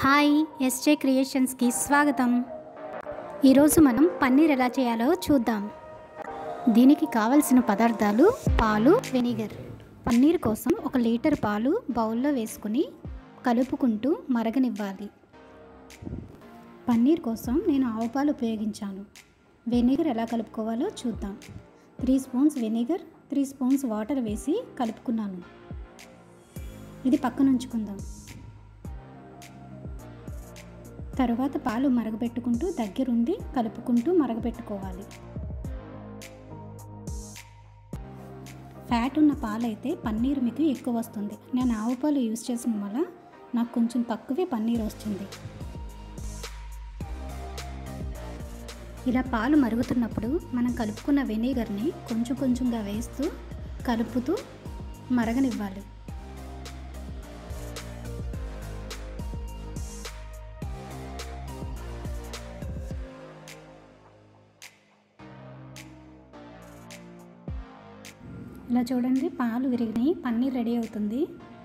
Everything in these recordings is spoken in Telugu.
హాయ్ ఎస్జే క్రియేషన్స్కి స్వాగతం ఈరోజు మనం పన్నీర్ ఎలా చేయాలో చూద్దాం దీనికి కావలసిన పదార్థాలు పాలు వెనిగర్ పన్నీర్ కోసం ఒక లీటర్ పాలు బౌల్లో వేసుకుని కలుపుకుంటూ మరగనివ్వాలి పన్నీర్ కోసం నేను ఆవు పాలు ఉపయోగించాను వెనిగర్ ఎలా కలుపుకోవాలో చూద్దాం three spoons vinegar three spoons water వేసి కలుపుకున్నాను ఇది పక్కన ఉంచుకుందాం తరువాత పాలు మరగబెట్టుకుంటూ దగ్గరుండి కలుపుకుంటూ మరగబెట్టుకోవాలి ఫ్యాట్ ఉన్న పాలు అయితే పన్నీర్ మీకు ఎక్కువ వస్తుంది నేను ఆవు పాలు యూజ్ చేసిన వల్ల నాకు కొంచెం తక్కువే పన్నీర్ వస్తుంది ఇలా పాలు మరుగుతున్నప్పుడు మనం కలుపుకున్న వెనిగర్ని కొంచెం కొంచెంగా వేస్తూ కలుపుతూ మరగనివ్వాలి ఇలా చూడండి పాలు విరిగినాయి పన్నీర్ రెడీ అవుతుంది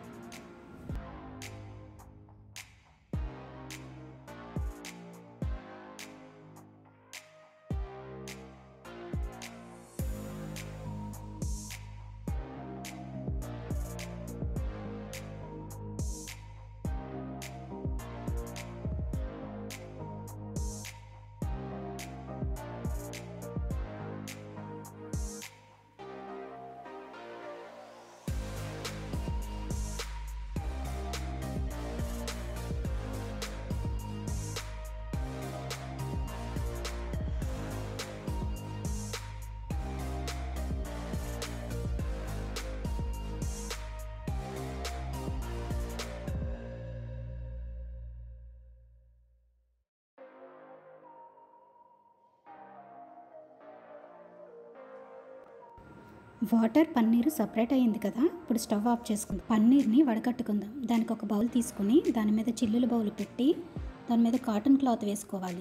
వాటర్ పన్నీరు సపరేట్ అయ్యింది కదా ఇప్పుడు స్టవ్ ఆఫ్ చేసుకుందాం పన్నీర్ని వడకట్టుకుందాం దానికి ఒక బౌల్ తీసుకుని దాని మీద చిల్లుల బౌల్ పెట్టి దాని మీద కాటన్ క్లాత్ వేసుకోవాలి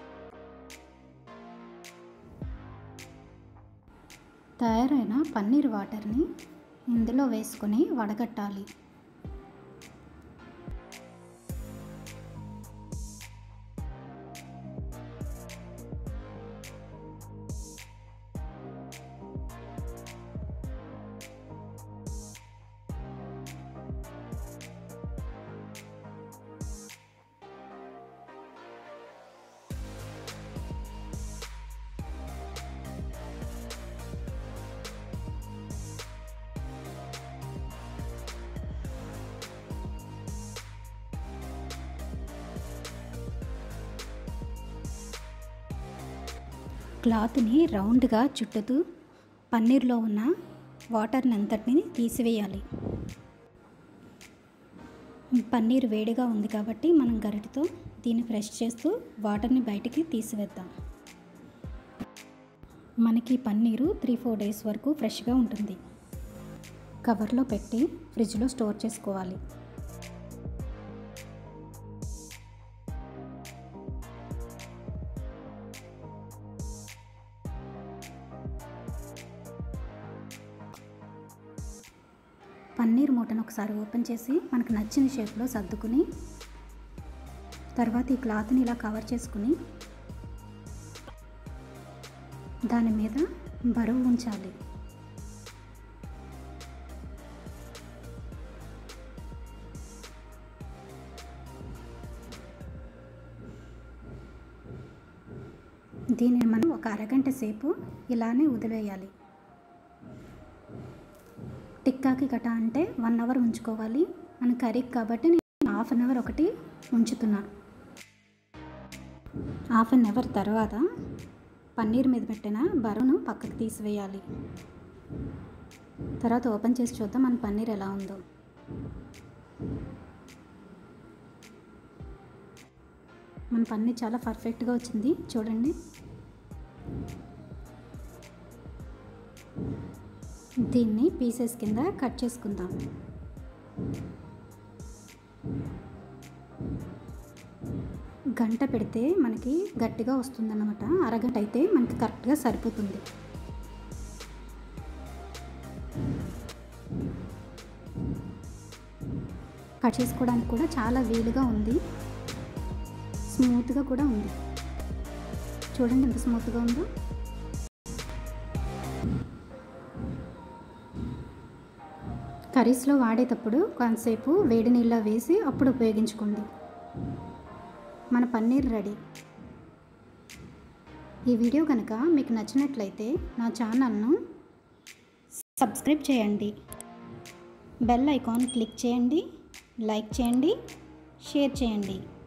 తయారైన పన్నీర్ వాటర్ని ఇందులో వేసుకొని వడగట్టాలి క్లాత్ని రౌండ్గా చుట్టుతూ పన్నీర్లో ఉన్న వాటర్ని అంతటిని తీసివేయాలి పన్నీర్ వేడిగా ఉంది కాబట్టి మనం గరిటతో దీన్ని ఫ్రెష్ చేస్తూ వాటర్ని బయటికి తీసివేద్దాం మనకి పన్నీరు త్రీ ఫోర్ డేస్ వరకు ఫ్రెష్గా ఉంటుంది కవర్లో పెట్టి ఫ్రిడ్జ్లో స్టోర్ చేసుకోవాలి పన్నీర్ మూటను ఒకసారి ఓపెన్ చేసి మనకు నచ్చిన షేప్లో సర్దుకుని తర్వాత ఈ క్లాత్ని ఇలా కవర్ చేసుకుని దాని మీద బరువు ఉంచాలి దీనిని మనం ఒక అరగంట సేపు ఇలానే వదిలేయాలి టిక్కాకి గట అంటే వన్ అవర్ ఉంచుకోవాలి మన కర్రీకి కాబట్టి నేను హాఫ్ అన్ అవర్ ఒకటి ఉంచుతున్నా హాఫ్ అన్ అవర్ తర్వాత పన్నీర్ మీద పెట్టిన బరువును పక్కకు తీసివేయాలి తర్వాత ఓపెన్ చేసి చూద్దాం మన పన్నీర్ ఎలా ఉందో మన పన్నీర్ చాలా పర్ఫెక్ట్గా వచ్చింది చూడండి దీన్ని పీసెస్ కింద కట్ చేసుకుందాం గంట పెడితే మనకి గట్టిగా వస్తుందన్నమాట అరగంట అయితే మనకి కరెక్ట్గా సరిపోతుంది కట్ చేసుకోవడానికి కూడా చాలా వీలుగా ఉంది స్మూత్గా కూడా ఉంది చూడండి ఎంత స్మూత్గా ఉందో కర్రీస్లో వాడేటప్పుడు కొంతసేపు వేడి నీళ్ళ వేసి అప్పుడు ఉపయోగించుకోండి మన పన్నీర్ రెడీ ఈ వీడియో కనుక మీకు నచ్చినట్లయితే నా ఛానల్ను సబ్స్క్రైబ్ చేయండి బెల్ ఐకాన్ క్లిక్ చేయండి లైక్ చేయండి షేర్ చేయండి